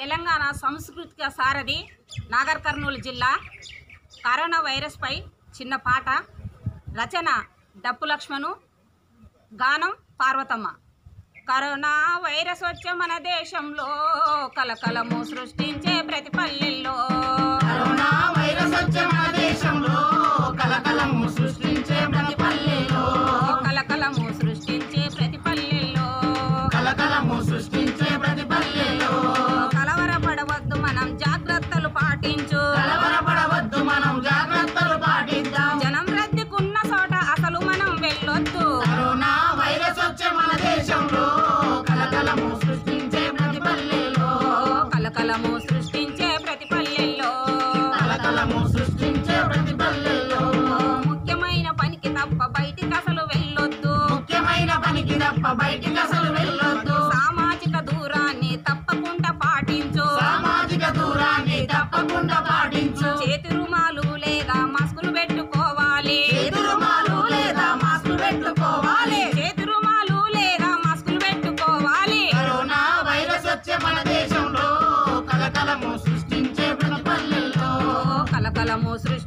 తెలంగాణ సాంస్కృతిక సారథి నాగర్ కర్నూలు జిల్లా కరోనా వైరస్పై చిన్న పాట రచన డప్పు లక్ష్మణు గానం పార్వతమ్మ కరోనా వైరస్ వచ్చే మన దేశంలో కలకలము సృష్టించే ప్రతి పల్లెల్లో కరోనా వైరస్ వచ్చే మన దేశంలో కలకలము సృష్టించే ప్రతి పల్లెలో కలకలము సృష్టించే ప్రతి పల్లెల్లో కలకలము సృష్టించే ప్రతి పల్లెలో కలవరపడవద్దు మనం జాగ్రత్తలు పాటించు కలవరపడవద్దు మనం జాగ్రత్తలు పాటిద్దాం జనం రద్దీకున్న చోట అసలు మనం వెళ్ళొద్దు కరోనా వైరస్ వచ్చే మన దేశంలో కలకలము సృష్టించే ప్రతి పల్లెలో కలకలము సృష్టించే ప్రతి పల్లెల్లో కలకలము సృష్టించే ప్రతి పల్లెలో ముఖ్యమైన పనికి తప్ప బయటికి అసలు వెళ్ళొద్దు ముఖ్యమైన పనికి తప్ప బయటికి అసలు వెళ్ళొద్దు సామాజిక దూరాన్ని తప్పకుండా పాటించు సామాజిక దూరాన్ని తప్పకుండా పాటించు చేతి రుమాలు లేదా మాస్కులు పెట్టుకోవాలి చేతి రుమాలు లేదా మాస్క్ పెట్టుకోవాలి చేతి రుమాలు లేదా మాస్కులు పెట్టుకోవాలి కరోనా వైరస్ వచ్చే మన దేశంలో కలకలము సృష్టించే ప్రతి పల్లెల్లో కలకలము సృష్టి